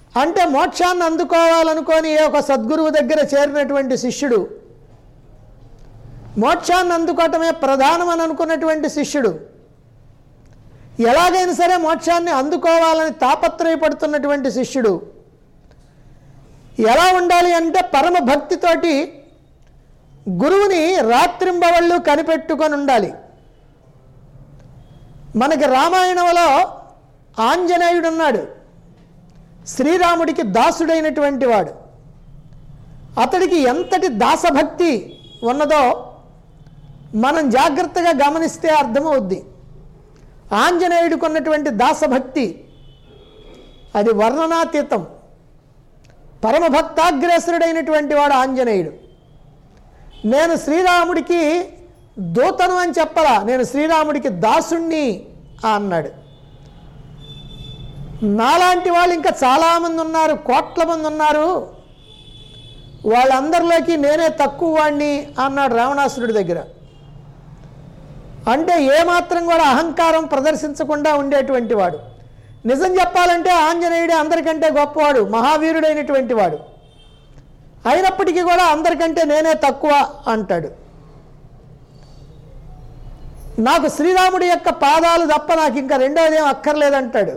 అంటే మోక్షాన్ని అందుకోవాలనుకొని ఏ ఒక సద్గురువు దగ్గర చేరినటువంటి శిష్యుడు మోక్షాన్ని అందుకోవటమే ప్రధానమని అనుకున్నటువంటి శిష్యుడు ఎలాగైనా సరే మోక్షాన్ని అందుకోవాలని తాపత్రయపడుతున్నటువంటి శిష్యుడు ఎలా ఉండాలి అంటే పరమ భక్తితోటి గురువుని రాత్రింబవళ్ళు కనిపెట్టుకొని ఉండాలి మనకి రామాయణంలో ఆంజనేయుడు ఉన్నాడు శ్రీరాముడికి దాసుడైనటువంటి వాడు అతడికి ఎంతటి దాసభక్తి ఉన్నదో మనం జాగ్రత్తగా గమనిస్తే అర్థమవుద్ది ఆంజనేయుడికి ఉన్నటువంటి దాసభక్తి అది వర్ణనాతీతం పరమభక్తాగ్రేసరుడైనటువంటి వాడు ఆంజనేయుడు నేను శ్రీరాముడికి దూతను అని చెప్పలా నేను శ్రీరాముడికి దాసుణ్ణి అన్నాడు నాలాంటి వాళ్ళు ఇంకా చాలామంది ఉన్నారు కోట్ల మంది ఉన్నారు వాళ్ళందరిలోకి నేనే తక్కువ వాడిని అన్నాడు రావణాసురుడి దగ్గర అంటే ఏమాత్రం కూడా అహంకారం ప్రదర్శించకుండా ఉండేటువంటి వాడు నిజం చెప్పాలంటే ఆంజనేయుడే అందరికంటే గొప్పవాడు మహావీరుడైనటువంటి వాడు అయినప్పటికీ కూడా అందరికంటే నేనే తక్కువ అంటాడు నాకు శ్రీరాముడి యొక్క పాదాలు తప్ప నాకు ఇంకా రెండోది ఏం అక్కర్లేదంటాడు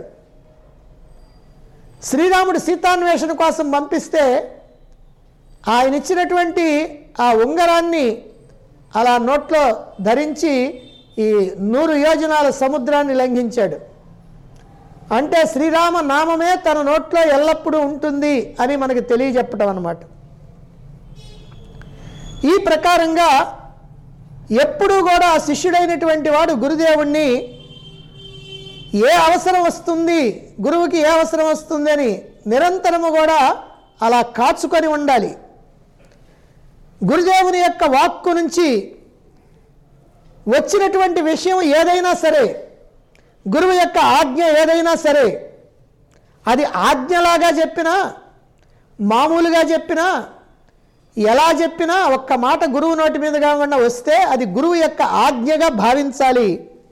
శ్రీరాముడు సీతాన్వేషణ కోసం పంపిస్తే ఆయన ఇచ్చినటువంటి ఆ ఉంగరాన్ని అలా నోట్లో ధరించి ఈ నూరు యోజనాల సముద్రాన్ని లంఘించాడు అంటే శ్రీరామ నామమే తన నోట్లో ఎల్లప్పుడూ ఉంటుంది అని మనకి తెలియజెప్పటం అన్నమాట ఈ ప్రకారంగా ఎప్పుడూ కూడా శిష్యుడైనటువంటి వాడు గురుదేవుణ్ణి ఏ అవసరం వస్తుంది గురువుకి ఏ అవసరం వస్తుంది అని నిరంతరము కూడా అలా కాచుకొని ఉండాలి గురుదేవుని యొక్క వాక్కు నుంచి వచ్చినటువంటి విషయం ఏదైనా సరే గురువు యొక్క ఆజ్ఞ ఏదైనా సరే అది ఆజ్ఞలాగా చెప్పినా మామూలుగా చెప్పినా ఎలా చెప్పినా ఒక్క మాట గురువు నోటి మీద కాకుండా వస్తే అది గురువు యొక్క ఆజ్ఞగా భావించాలి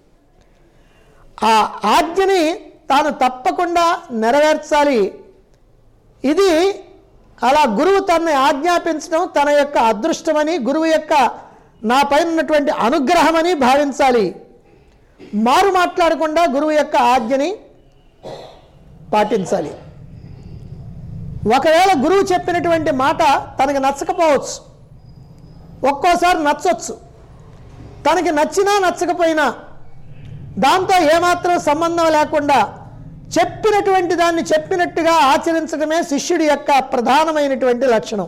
ఆ ఆజ్ఞని తాను తప్పకుండా నెరవేర్చాలి ఇది అలా గురువు తనని ఆజ్ఞాపించడం తన యొక్క అదృష్టమని గురువు యొక్క నా పైన ఉన్నటువంటి అనుగ్రహమని భావించాలి మారు మాట్లాడకుండా గురువు యొక్క ఆజ్ఞని పాటించాలి ఒకవేళ గురువు చెప్పినటువంటి మాట తనకి నచ్చకపోవచ్చు ఒక్కోసారి నచ్చొచ్చు తనకి నచ్చినా నచ్చకపోయినా దాంతో ఏమాత్రం సంబంధం లేకుండా చెప్పినటువంటి దాన్ని చెప్పినట్టుగా ఆచరించడమే శిష్యుడి యొక్క ప్రధానమైనటువంటి లక్షణం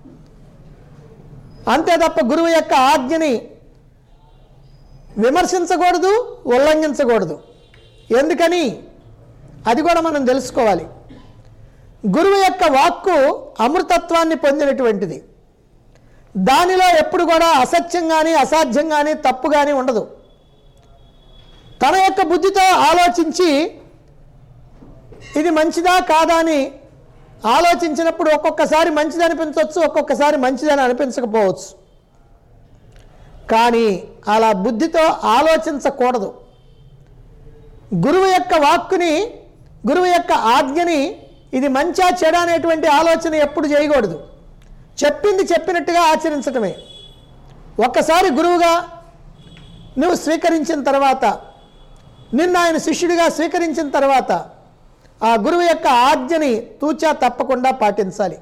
అంతే తప్ప గురువు యొక్క ఆజ్ఞని విమర్శించకూడదు ఉల్లంఘించకూడదు ఎందుకని అది కూడా మనం తెలుసుకోవాలి గురువు యొక్క వాక్కు అమృతత్వాన్ని పొందినటువంటిది దానిలో ఎప్పుడు కూడా అసత్యం కానీ అసాధ్యం కానీ తప్పు కానీ ఉండదు తన యొక్క బుద్ధితో ఆలోచించి ఇది మంచిదా కాదా అని ఆలోచించినప్పుడు ఒక్కొక్కసారి మంచిది అనిపించవచ్చు ఒక్కొక్కసారి మంచిదని అనిపించకపోవచ్చు కానీ అలా బుద్ధితో ఆలోచించకూడదు గురువు యొక్క వాక్కుని గురువు యొక్క ఆజ్ఞని ఇది మంచా చెడ అనేటువంటి ఆలోచన ఎప్పుడు చేయకూడదు చెప్పింది చెప్పినట్టుగా ఆచరించటమే ఒక్కసారి గురువుగా నువ్వు స్వీకరించిన తర్వాత నిన్ను ఆయన శిష్యుడిగా స్వీకరించిన తర్వాత ఆ గురువు యొక్క ఆజ్ఞని తూచా తప్పకుండా పాటించాలి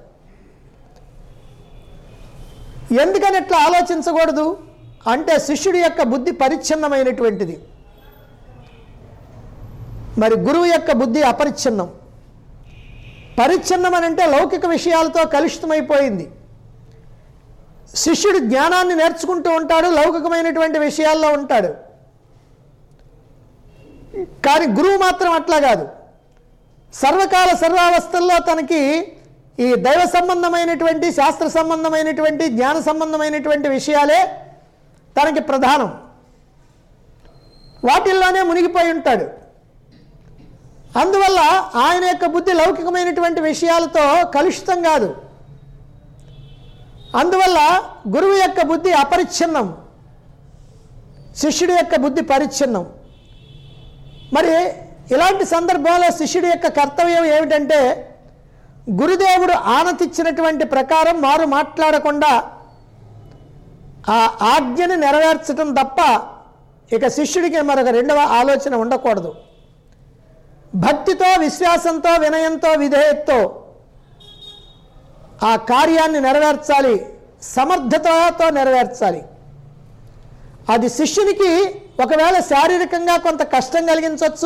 ఎందుకని ఇట్లా ఆలోచించకూడదు అంటే శిష్యుడి యొక్క బుద్ధి పరిచ్ఛిన్నమైనటువంటిది మరి గురువు యొక్క బుద్ధి అపరిచ్ఛిన్నం పరిచ్ఛిన్నం అని అంటే లౌకిక విషయాలతో కలుషితమైపోయింది శిష్యుడు జ్ఞానాన్ని నేర్చుకుంటూ ఉంటాడు లౌకికమైనటువంటి విషయాల్లో ఉంటాడు కానీ గురువు మాత్రం అట్లా కాదు సర్వకాల సర్వావస్థల్లో తనకి ఈ దైవ సంబంధమైనటువంటి శాస్త్ర సంబంధమైనటువంటి జ్ఞాన సంబంధమైనటువంటి విషయాలే తనకి ప్రధానం వాటిల్లోనే మునిగిపోయి ఉంటాడు అందువల్ల ఆయన యొక్క బుద్ధి లౌకికమైనటువంటి విషయాలతో కలుషితం కాదు అందువల్ల గురువు యొక్క బుద్ధి అపరిచ్ఛిన్నం శిష్యుడి యొక్క బుద్ధి పరిచ్ఛిన్నం మరి ఇలాంటి సందర్భంలో శిష్యుడి యొక్క కర్తవ్యం ఏమిటంటే గురుదేవుడు ఆనతిచ్చినటువంటి ప్రకారం మారు మాట్లాడకుండా ఆ ఆజ్ఞని నెరవేర్చడం తప్ప ఇక శిష్యుడికి మరొక రెండవ ఆలోచన ఉండకూడదు భక్తితో విశ్వాసంతో వినయంతో విధేయతతో ఆ కార్యాన్ని నెరవేర్చాలి సమర్థతతో నెరవేర్చాలి అది శిష్యునికి ఒకవేళ శారీరకంగా కొంత కష్టం కలిగించవచ్చు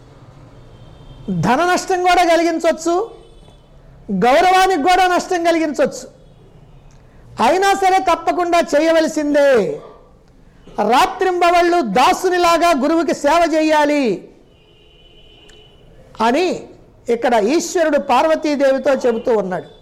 ధన నష్టం కూడా కలిగించవచ్చు గౌరవానికి కూడా నష్టం కలిగించవచ్చు అయినా సరే తప్పకుండా చేయవలసిందే రాత్రింబవళ్ళు దాసునిలాగా గురువుకి సేవ చేయాలి అని ఇక్కడ ఈశ్వరుడు పార్వతీదేవితో చెబుతూ ఉన్నాడు